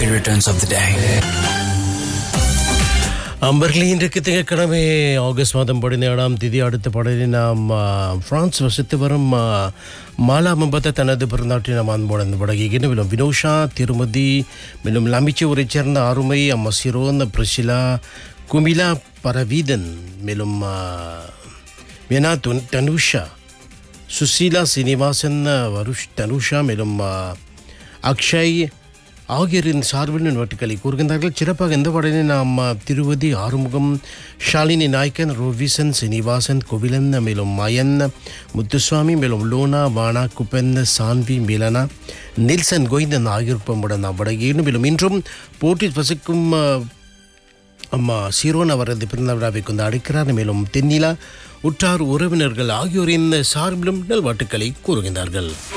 happy returns of the day. அம்பர்லி இன்றைக்கு திங்கட்கிழமை August மாதம் பதினேழாம் தேதி அடுத்த பாடலில் நாம் ஆ, பிரான்ஸ் வசித்து வரும் ஆ, மாலா மம்பத்த தனது பிறந்தாட்டில் நாம் அன்போடு படகின்னு மேலும் வினோஷா திருமதி மேலும் லமிச்சி ஊரைச் சேர்ந்த அருமை அம்மா சிரோன் பிரசிலா குமிலா பரவீதன் மேலும் ஆ, மீனா துன் தனுஷா சுசீலா சீனிவாசன் வருஷ் தனுஷா மேலும் ஆ, அக்ஷய் ஆகியோரின் சார்பில் நோட்டுகளை கூறுகின்றார்கள் சிறப்பாக இந்த பாடலை நாம் ஆ, திருவதி ஆறுமுகம் ஷாலினி நாயக்கன் ரோவிசன் சீனிவாசன் கோவிலன் மேலும் மயன் முத்துசுவாமி மேலும் லோனா வானா குப்பன் சான்வி மிலனா நில்சன் கோவிந்தன் ஆகியோர் பம்புடன் நாம் வடகேனும் மேலும் இன்றும் போட்டில் வசிக்கும் ஆ, அம்மா சீரோன் அவரது பிறந்த விழாவை கொண்டு அழைக்கிறார் மேலும் தென்னிலா உற்றார் உறவினர்கள் ஆகியோரின் சார்பிலும் நல்வாழ்த்துக்களை கூறுகின்றார்கள்